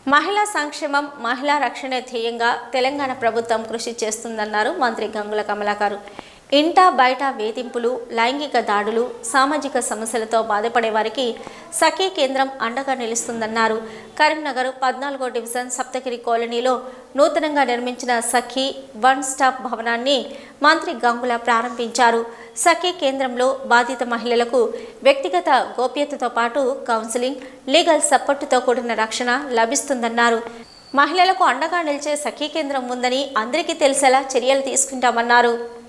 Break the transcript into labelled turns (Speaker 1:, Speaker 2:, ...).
Speaker 1: మహిళా సంక్షేమం మహిళా రక్షణే ధ్యేయంగా తెలంగాణ ప్రభుత్వం కృషి చేస్తుందన్నారు మంత్రి గంగుల కమలాకర్ ఇంట బయట వేధింపులు లైంగిక దాడులు సామాజిక సమస్యలతో బాధపడే వారికి సఖీ కేంద్రం అండగా నిలుస్తుందన్నారు కరీంనగర్ పద్నాలుగో డివిజన్ సప్తగిరి కాలనీలో నూతనంగా నిర్మించిన సఖీ వన్ స్టాప్ భవనాన్ని మంత్రి గంగుల ప్రారంభించారు సఖీ కేంద్రంలో బాధిత మహిళలకు వ్యక్తిగత గోప్యతతో పాటు కౌన్సిలింగ్ లీగల్ సపోర్టుతో కూడిన రక్షణ లభిస్తుందన్నారు మహిళలకు అండగా నిలిచే సఖీ కేంద్రం ఉందని అందరికీ తెలిసేలా చర్యలు తీసుకుంటామన్నారు